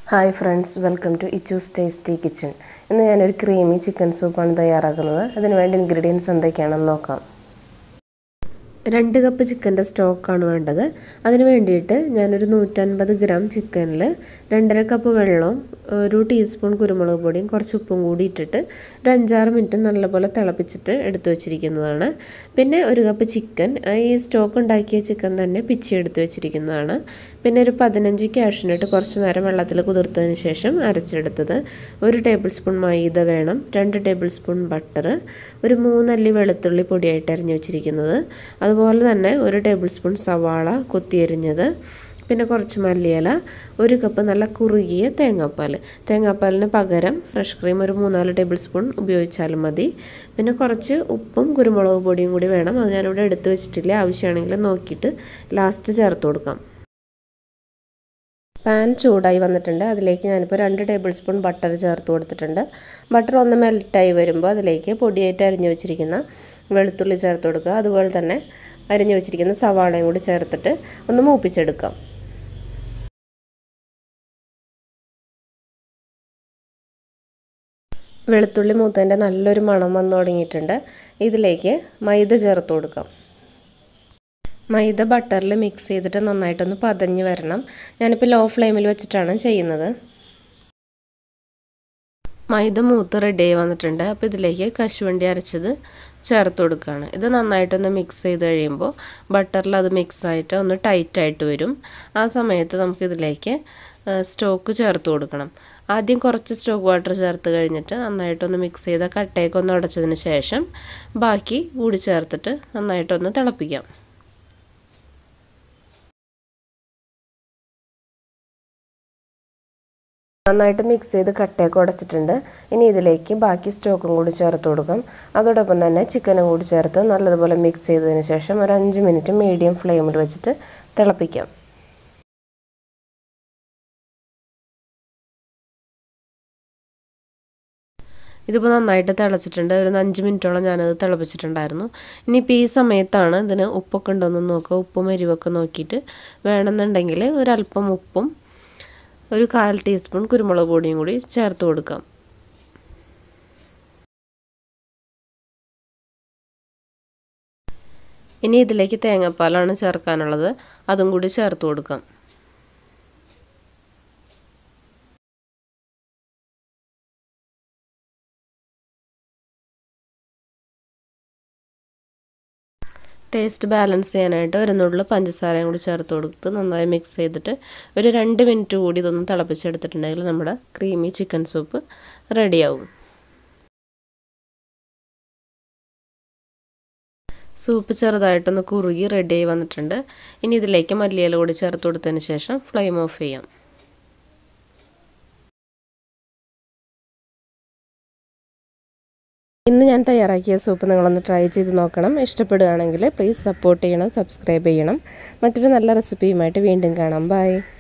hi friends welcome to Ichu's tasty kitchen ഇന്ന് ഞാനൊരു creamy chicken സൂപ്പാണ് തയ്യാറാക്കുന്നത് അതിന് വേണ്ട ഇൻഗ്രീഡിയൻസ് എന്തൊക്കെയാണെന്ന് നോക്കാം രണ്ട് കപ്പ് ചിക്കൻ്റെ സ്റ്റോക്കാണ് വേണ്ടത് അതിന് വേണ്ടിയിട്ട് ഞാനൊരു നൂറ്റൻപത് ഗ്രാം ചിക്കനിൽ രണ്ടര കപ്പ് വെള്ളവും ഒരു ടീസ്പൂൺ കുരുമുളക് പൊടിയും കുറച്ച് ഉപ്പും കൂടി ഇട്ടിട്ട് ഒരു അഞ്ചാറ് മിനിറ്റ് നല്ലപോലെ തിളപ്പിച്ചിട്ട് എടുത്തു വെച്ചിരിക്കുന്നതാണ് പിന്നെ ഒരു കപ്പ് ചിക്കൻ ഈ സ്റ്റോക്ക് ഉണ്ടാക്കിയ ചിക്കൻ തന്നെ പിച്ചി എടുത്ത് വെച്ചിരിക്കുന്നതാണ് പിന്നെ ഒരു പതിനഞ്ച് ക്യാഷിനിട്ട് കുറച്ച് നേരം വെള്ളത്തിൽ കുതിർത്തതിന് ശേഷം അരച്ചെടുത്തത് ഒരു ടേബിൾ സ്പൂൺ മൈദ വേണം രണ്ട് ടേബിൾ സ്പൂൺ ബട്ടർ ഒരു മൂന്നല്ലി വെളുത്തുള്ളി പൊടിയായിട്ട് അരിഞ്ഞു വെച്ചിരിക്കുന്നത് അതുപോലെ തന്നെ ഒരു ടേബിൾ സ്പൂൺ സവാള കൊത്തിയരിഞ്ഞത് പിന്നെ കുറച്ച് മല്ലിയില ഒരു കപ്പ് നല്ല കുറുകിയ തേങ്ങാപ്പാൽ തേങ്ങാപ്പാലിന് പകരം ഫ്രഷ് ക്രീം ഒരു മൂന്നാല് ടേബിൾ സ്പൂൺ ഉപയോഗിച്ചാലും മതി പിന്നെ കുറച്ച് ഉപ്പും കുരുമുളക് പൊടിയും കൂടി വേണം അത് ഞാനിവിടെ എടുത്ത് വെച്ചിട്ടില്ല ആവശ്യമാണെങ്കിൽ നോക്കിയിട്ട് ലാസ്റ്റ് ചേർത്ത് കൊടുക്കാം പാൻ ചൂടായി വന്നിട്ടുണ്ട് അതിലേക്ക് ഞാനിപ്പോൾ രണ്ട് ടേബിൾ സ്പൂൺ ബട്ടർ ചേർത്ത് കൊടുത്തിട്ടുണ്ട് ബട്ടർ ഒന്ന് മെൽറ്റായി വരുമ്പോൾ അതിലേക്ക് പൊടിയായിട്ട് അരിഞ്ഞു വെച്ചിരിക്കുന്ന വെളുത്തുള്ളി ചേർത്ത് കൊടുക്കുക അതുപോലെ തന്നെ അരിഞ്ഞു വെച്ചിരിക്കുന്ന സവാളയും കൂടി ചേർത്തിട്ട് ഒന്ന് മൂപ്പിച്ചെടുക്കാം വെളുത്തുള്ളി മൂത്തതിൻ്റെ നല്ലൊരു മണം വന്നു തുടങ്ങിയിട്ടുണ്ട് ഇതിലേക്ക് മൈദ ചേർത്ത് കൊടുക്കാം മൈദ ബട്ടറിൽ മിക്സ് ചെയ്തിട്ട് നന്നായിട്ടൊന്ന് പതഞ്ഞ് വരണം ഞാനിപ്പോൾ ലോ ഫ്ലെയിമിൽ വെച്ചിട്ടാണ് ചെയ്യുന്നത് മൈദ മൂത്ത് റെഡി ആയി വന്നിട്ടുണ്ട് അപ്പോൾ ഇതിലേക്ക് കശുവണ്ടി അരച്ചത് ചേർത്ത് കൊടുക്കുകയാണ് ഇത് നന്നായിട്ടൊന്ന് മിക്സ് ചെയ്ത് കഴിയുമ്പോൾ ബട്ടറിൽ അത് മിക്സ് ആയിട്ട് ഒന്ന് ടൈറ്റായിട്ട് വരും ആ സമയത്ത് നമുക്കിതിലേക്ക് സ്റ്റോക്ക് ചേർത്ത് കൊടുക്കണം ആദ്യം കുറച്ച് സ്റ്റോക്ക് വാട്ടർ ചേർത്ത് കഴിഞ്ഞിട്ട് നന്നായിട്ടൊന്ന് മിക്സ് ചെയ്ത കട്ടയൊക്കെ ഒന്ന് ഉടച്ചതിന് ശേഷം ബാക്കി കൂടി ചേർത്തിട്ട് നന്നായിട്ടൊന്ന് തിളപ്പിക്കാം നന്നായിട്ട് മിക്സ് ചെയ്ത് കട്ടയൊക്കെ ഉടച്ചിട്ടുണ്ട് ഇനി ഇതിലേക്ക് ബാക്കി സ്റ്റോക്കും കൂടി ചേർത്ത് കൊടുക്കാം അതോടൊപ്പം തന്നെ ചിക്കനും കൂടി ചേർത്ത് നല്ലതുപോലെ മിക്സ് ചെയ്തതിന് ശേഷം ഒരു അഞ്ച് മിനിറ്റ് മീഡിയം ഫ്ലെയിമിൽ വെച്ചിട്ട് തിളപ്പിക്കാം ഇതിപ്പോൾ നന്നായിട്ട് തിളച്ചിട്ടുണ്ട് ഒരു അഞ്ച് മിനിറ്റോളം ഞാനത് തിളപ്പിച്ചിട്ടുണ്ടായിരുന്നു ഇനിയിപ്പോൾ ഈ സമയത്താണ് ഇതിന് ഉപ്പൊക്കെ ഉണ്ടോയെന്ന് നോക്കുക ഉപ്പും എരിവൊക്കെ നോക്കിയിട്ട് വേണമെന്നുണ്ടെങ്കിൽ ഒരല്പം ഉപ്പും ഒരു കാൽ ടീസ്പൂൺ കുരുമുളക് പൊടിയും കൂടി ചേർത്ത് കൊടുക്കാം ഇനി ഇതിലേക്ക് തേങ്ങാപ്പാലാണ് ചേർക്കാനുള്ളത് അതും കൂടി ചേർത്ത് കൊടുക്കാം ടേസ്റ്റ് ബാലൻസ് ചെയ്യാനായിട്ട് ഒരു നുള്ളിൽ പഞ്ചസാരയും കൂടി ചേർത്ത് കൊടുത്ത് നന്നായി മിക്സ് ചെയ്തിട്ട് ഒരു രണ്ട് മിനിറ്റ് കൂടി ഇതൊന്ന് തിളപ്പിച്ചെടുത്തിട്ടുണ്ടെങ്കിൽ നമ്മുടെ ക്രീമി ചിക്കൻ സൂപ്പ് റെഡിയാവും സൂപ്പ് ചെറുതായിട്ടൊന്ന് കുറുകി റെഡിയായി വന്നിട്ടുണ്ട് ഇനി ഇതിലേക്ക് മല്ലിയില കൂടി ചേർത്ത് കൊടുത്തതിന് ശേഷം ഫ്ലെയിം ഓഫ് ചെയ്യാം ഇന്ന് ഞാൻ തയ്യാറാക്കിയ സൂപ്പ് നിങ്ങളൊന്ന് ട്രൈ ചെയ്ത് നോക്കണം ഇഷ്ടപ്പെടുകയാണെങ്കിൽ പ്ലീസ് സപ്പോർട്ട് ചെയ്യണം സബ്സ്ക്രൈബ് ചെയ്യണം മറ്റൊരു നല്ല റെസിപ്പിയുമായിട്ട് വീണ്ടും കാണാം ബൈ